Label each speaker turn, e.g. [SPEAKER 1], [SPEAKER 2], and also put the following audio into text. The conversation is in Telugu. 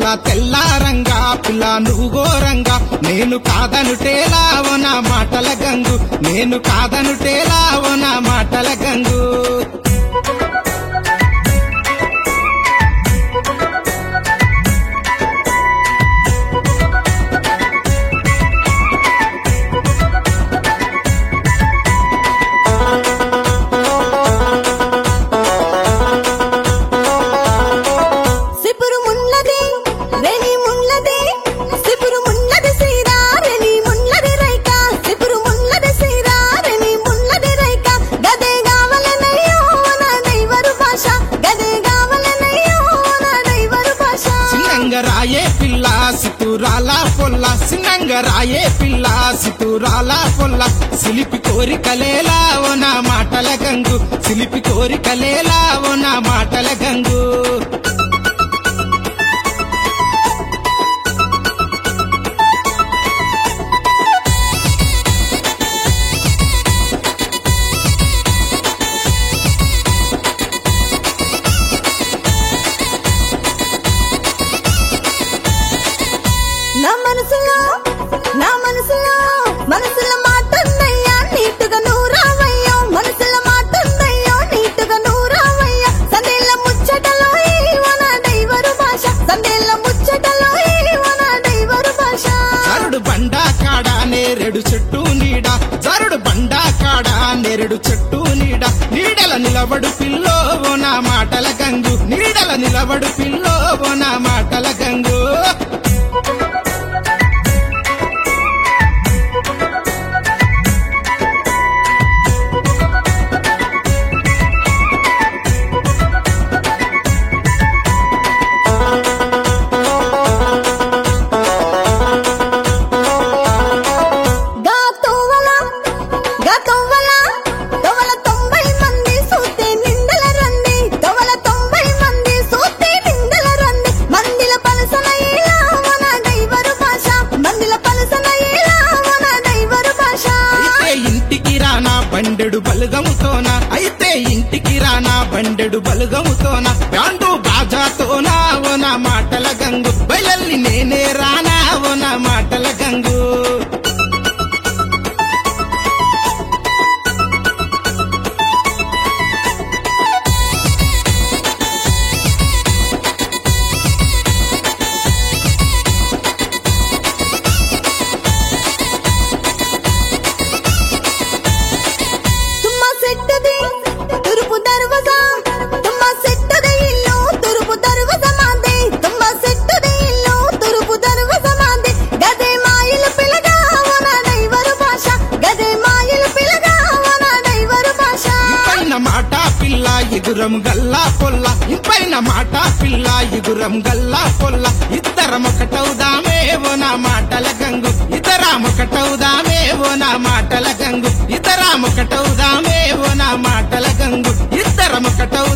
[SPEAKER 1] పిల్ల తెల్లారంగా పిల్ల నువ్వు ఘోరంగా నేను కాదనుటేలావో నా మాటల గంగు నేను కాదనుటేలావో నా మాటల గంగు
[SPEAKER 2] సిపురు మున్నది రెని మున్నది సిపురు మున్నది సీరా రెని మున్నది రైక సిపురు మున్నది సీరా రెని మున్నది రైక గదే గావలనయ్యో నా దైవరు భాష గదే గావలనయ్యో నా దైవరు భాష
[SPEAKER 1] సిన్నంగరాయే పిల్ల సితురాల పొల్ల సిన్నంగరాయే పిల్ల సితురాల పొల్ల సిలిపి కోరికలేలావో నా మాటల గంగు సిలిపి కోరికలేలావో నా మాటల గంగు
[SPEAKER 2] నా మనసులో నా మనసులో మనసులో మాటుందయ్యా నీటుగా నూరావయ్యో మనసులో మాటుందయ్యో నీటుగా నూరావయ్యా సందేళ్ళ ముచ్చటలో ఈవన దైవరు భాష సందేళ్ళ ముచ్చటలో ఈవన దైవరు భాష
[SPEAKER 1] జరుడు బండా కాడ నేరెడు చెట్టు నీడ జరుడు బండా కాడ నేరెడు చెట్టు నీడ నీడల నిలబడు పిల్లో ఓ నా మాటల గంగు నీడల నిలబడు పిల్లో ఓ నా మాటల గంగు
[SPEAKER 2] గా తోవల గా తోవల తోవల తొంభై మంది సూతే నిందల రంది తోవల తొంభై మంది సూతే నిందల రంది మందిల పలసన ఇలా మన దైవరు భాష మందిల పలసన ఇలా మన దైవరు భాష
[SPEAKER 1] అయితే ఇంటికి రానా బండెడు బలుగముతోన అయితే ఇంటికి రానా బండెడు బలుగముతోన బ్యాండు బాజాతోనా ఓ నా మాటల గంగు బయలల్లి నేనే రానా ఓ నా మాటల గంగు
[SPEAKER 2] తుమ్మ సెట్టుది తురుపు దర్వాజా తుమ్మ సెట్టుది ఇల్లు తురుపు దర్వాజా మాది తుమ్మ సెట్టుది ఇల్లు తురుపు దర్వాజా మాది గదే మాయలు పిలగా వన దైవరు భాష గదే మాయలు పిలగా వన దైవరు భాష
[SPEAKER 1] ఇంపైన మాట పిల్ల ఎగురం గల్లా పొల్ల ఇంపైన మాట పిల్ల ఎగురం గల్లా పొల్ల ఇద్దరం ఒకటవుదామే ఓ నా మాటల గంగు ఇద్దరం ఒకటవుదామే ఓ నా మాటల గంగు ఇద్దరం ఒకటవుదామే ఓ నా మాటల గంగు ఇద్దరం ఒకటవుదామే